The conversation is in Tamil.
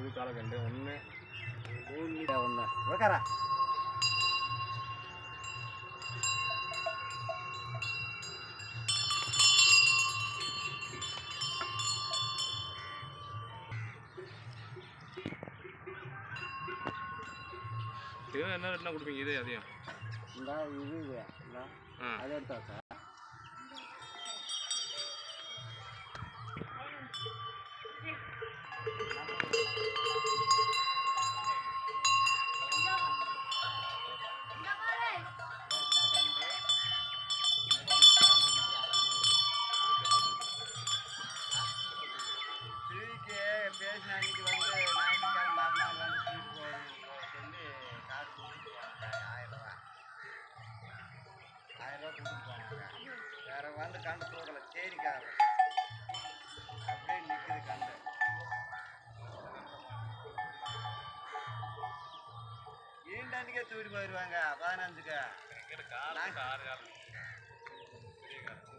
புது காலக்கண்டு ஒன்று ஒன்று உக்காரா இது என்ன ரேட்னா கொடுப்பீங்க இதே அதையும் இந்த இது இது இந்த ஆ அதை எடுத்தா சார் திருவிக்கு பேசின அன்னைக்கு வந்து ஞாயிற்றுக்கிழமை மறுநாள் வந்து திருப்பி போகணும்னு சொல்லி காசு கொடுத்துட்டு போனாங்க ஆயிரம் ரூபா ஆயிரம் ரூபா கொடுத்துட்டு போனாங்க வேற வந்து கண்டு தூக்கல சேரிக்காரர் அப்படியே நிற்குது கண்டு ஈண்டாண்டிக்கே தூக்கிட்டு போயிடுவாங்க பதினஞ்சுக்கு ஆறு காலம் பெரிய காலம்